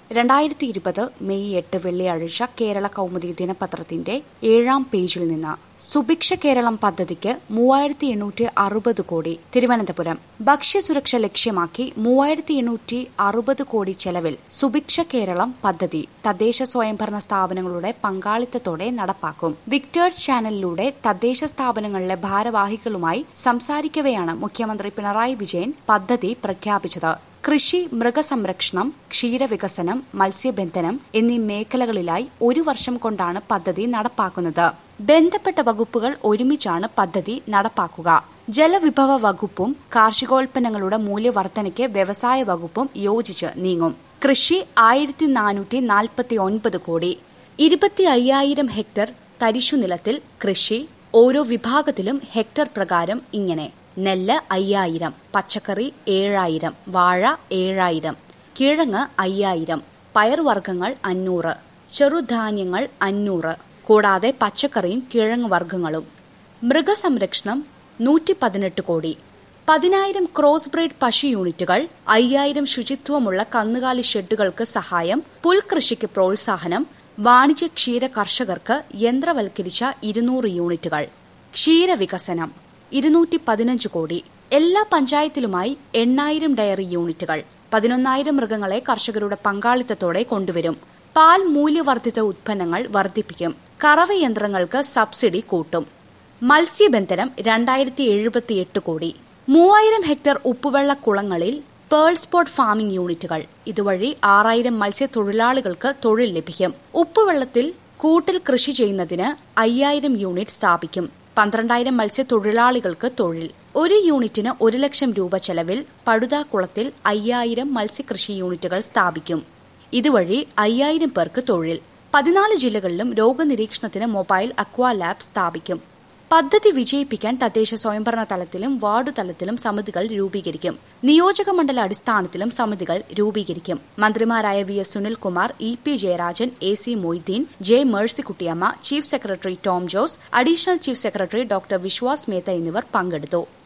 രണ്ടായിരത്തി ഇരുപത് മെയ് എട്ട് വെള്ളിയാഴ്ച കേരള കൗമുദി ദിനപത്രത്തിന്റെ ഏഴാം പേജിൽ നിന്ന് സുഭിക്ഷ കേരളം പദ്ധതിക്ക് മൂവായിരത്തി എണ്ണൂറ്റി അറുപത് കോടി തിരുവനന്തപുരം ഭക്ഷ്യസുരക്ഷ ലക്ഷ്യമാക്കി മൂവായിരത്തി എണ്ണൂറ്റി അറുപത് കോടി ചെലവിൽ സുഭിക്ഷ കേരളം പദ്ധതി തദ്ദേശ സ്വയംഭരണ സ്ഥാപനങ്ങളുടെ പങ്കാളിത്തത്തോടെ നടപ്പാക്കും വിക്ടേഴ്സ് ചാനലിലൂടെ തദ്ദേശ സ്ഥാപനങ്ങളിലെ ഭാരവാഹികളുമായി സംസാരിക്കവെയാണ് മുഖ്യമന്ത്രി പിണറായി വിജയൻ പദ്ധതി പ്രഖ്യാപിച്ചത് കൃഷി മൃഗസംരക്ഷണം ക്ഷീരവികസനം മത്സ്യബന്ധനം എന്നീ മേഖലകളിലായി ഒരു വർഷം കൊണ്ടാണ് പദ്ധതി നടപ്പാക്കുന്നത് ബന്ധപ്പെട്ട വകുപ്പുകൾ ഒരുമിച്ചാണ് പദ്ധതി നടപ്പാക്കുക ജലവിഭവ വകുപ്പും കാർഷികോൽപ്പന്നങ്ങളുടെ മൂല്യവർധനയ്ക്ക് വ്യവസായ വകുപ്പും യോജിച്ച് നീങ്ങും കൃഷി ആയിരത്തി നാനൂറ്റി നാൽപ്പത്തി ഒൻപത് കോടി ഇരുപത്തി അയ്യായിരം ഹെക്ടർ തരിശുനിലത്തിൽ കൃഷി ഓരോ വിഭാഗത്തിലും ഹെക്ടർ പ്രകാരം ഇങ്ങനെ നെല്ല് അയ്യായിരം പച്ചക്കറി ഏഴായിരം വാഴ ഏഴായിരം കിഴങ്ങ് അയ്യായിരം പയർവർഗ്ഗങ്ങൾ അഞ്ഞൂറ് ചെറുധാന്യങ്ങൾ അഞ്ഞൂറ് കൂടാതെ പച്ചക്കറിയും കിഴങ്ങ് വർഗ്ഗങ്ങളും മൃഗസംരക്ഷണം നൂറ്റി പതിനെട്ട് കോടി പതിനായിരം ക്രോസ് ബ്രീഡ് പശു യൂണിറ്റുകൾ അയ്യായിരം ശുചിത്വമുള്ള കന്നുകാലി ഷെഡുകൾക്ക് സഹായം പുൽകൃഷിക്ക് പ്രോത്സാഹനം വാണിജ്യ ക്ഷീര കർഷകർക്ക് യന്ത്രവൽക്കരിച്ച ഇരുന്നൂറ് യൂണിറ്റുകൾ ക്ഷീരവികസനം ഇരുന്നൂറ്റി പതിനഞ്ച് കോടി എല്ലാ പഞ്ചായത്തിലുമായി എണ്ണായിരം ഡയറി യൂണിറ്റുകൾ പതിനൊന്നായിരം മൃഗങ്ങളെ കർഷകരുടെ പങ്കാളിത്തത്തോടെ കൊണ്ടുവരും പാൽ മൂല്യവർദ്ധിത ഉത്പന്നങ്ങൾ വർദ്ധിപ്പിക്കും കറവ യന്ത്രങ്ങൾക്ക് സബ്സിഡി കൂട്ടും മത്സ്യബന്ധനം രണ്ടായിരത്തി എഴുപത്തിയെട്ട് കോടി മൂവായിരം ഹെക്ടർ ഉപ്പുവെള്ള കുളങ്ങളിൽ പേൾ സ്പോട്ട് ഫാമിംഗ് യൂണിറ്റുകൾ ഇതുവഴി ആറായിരം മത്സ്യത്തൊഴിലാളികൾക്ക് തൊഴിൽ ലഭിക്കും ഉപ്പുവെള്ളത്തിൽ കൂട്ടിൽ കൃഷി ചെയ്യുന്നതിന് അയ്യായിരം യൂണിറ്റ് സ്ഥാപിക്കും പന്ത്രണ്ടായിരം മത്സ്യത്തൊഴിലാളികൾക്ക് തൊഴിൽ ഒരു യൂണിറ്റിന് ഒരു ലക്ഷം രൂപ ചെലവിൽ പടുതാക്കുളത്തിൽ അയ്യായിരം മത്സ്യകൃഷി യൂണിറ്റുകൾ സ്ഥാപിക്കും ഇതുവഴി അയ്യായിരം പേർക്ക് തൊഴിൽ പതിനാല് ജില്ലകളിലും രോഗനിരീക്ഷണത്തിന് മൊബൈൽ അക്വാ ലാബ് സ്ഥാപിക്കും പദ്ധതി വിജയിപ്പിക്കാൻ തദ്ദേശ സ്വയംഭരണ തലത്തിലും വാർഡ് തലത്തിലും സമിതികൾ രൂപീകരിക്കും നിയോജക മണ്ഡല അടിസ്ഥാനത്തിലും സമിതികൾ രൂപീകരിക്കും മന്ത്രിമാരായ V S Sunilkumar E P Jayarajan A C Moideen J Mercykuttyamma chief secretary Tom Jose additional chief secretary doctor Vishwas Mehta എന്നിവർ പങ്കെടുത്തു